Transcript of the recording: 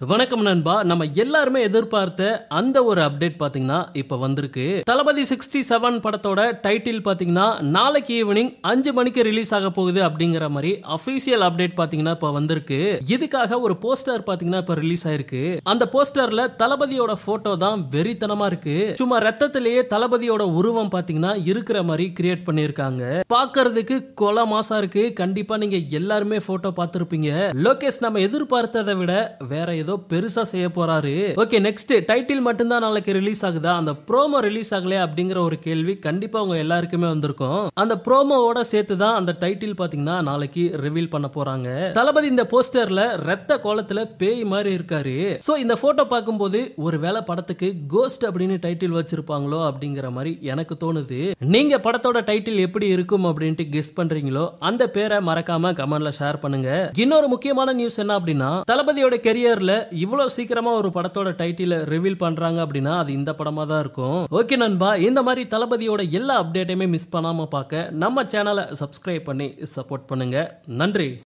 வணக்கம் நண்பா நம்ம எல்லாருமே எதிர்பார்த்த அந்த ஒரு அப்டேட் பாத்தீங்கன்னா இப்ப வந்திருக்கு தளபதி சிக்ஸ்டி செவன் படத்தோட டைட்டில் பாத்தீங்கன்னா நாளைக்கு ஈவினிங் அஞ்சு மணிக்கு ரிலீஸ் ஆக போகுது அப்படிங்கிற மாதிரி அபிஷியல் அப்டேட் பாத்தீங்கன்னா இப்ப வந்திருக்கு இதுக்காக ஒரு போஸ்டர் பாத்தீங்கன்னா இப்ப ரிலீஸ் ஆயிருக்கு அந்த போஸ்டர்ல தளபதியோட போட்டோ தான் வெறித்தனமா இருக்கு சும்மா ரத்தத்திலேயே தளபதியோட உருவம் பாத்தீங்கன்னா இருக்கிற மாதிரி கிரியேட் பண்ணிருக்காங்க பாக்குறதுக்கு கொலை மாசா இருக்கு கண்டிப்பா நீங்க எல்லாருமே போட்டோ பார்த்திருப்பீங்க லோகேஷ் நம்ம எதிர்பார்த்ததை விட வேற ஏதோ பெருசா செய்ய போறாரு ஓகே நெக்ஸ்ட் டைட்டில் மட்டும்தான் நாளைக்கு ரிலீஸ் ஆகுதா அந்த ப்ரோமோ ரிலீஸ் ஆகலையா அப்படிங்கிற ஒரு கேள்வி கண்டிப்பா உங்க எல்லாருக்குமே வந்திருக்கும் அந்த ப்ரோமோவோட சேர்த்து தான் அந்த டைட்டில் பாத்தீங்கன்னா நாளைக்கு ரிவீல் பண்ண போறாங்க தளபதி இந்த போஸ்டர்ல ரத்த கோலத்துல பேய் மாதிரி இருக்காரு சோ இந்த போட்டோ பார்க்கும்போது ஒருவேளை படத்துக்கு கோஸ்ட் அப்படின்னு டைட்டில் வச்சிருப்பாங்களோ அப்படிங்கிற மாதிரி எனக்கு தோணுது நீங்க படத்தோட டைட்டில் எப்படி இருக்கும் அப்படின்ட்டு கெஸ் பண்றீங்களோ அந்த பேரை மறக்காம கமெண்ட்ல ஷேர் பண்ணுங்க இன்னொரு முக்கியமான நியூஸ் என்ன அப்படின்னா தளபதியோட கெரியர்ல இவ்வளவு சீக்கிரமா ஒரு படத்தோட டைட்டில ரிவீல் பண்றாங்க அப்படின்னா அது இந்த படமா தான் இருக்கும் ஓகே நண்பா இந்த மாதிரி தளபதியோட எல்லா அப்டேட்டையுமே மிஸ் பண்ணாம பார்க்க நம்ம சேனலை சப்ஸ்கிரைப் பண்ணி சப்போர்ட் பண்ணுங்க நன்றி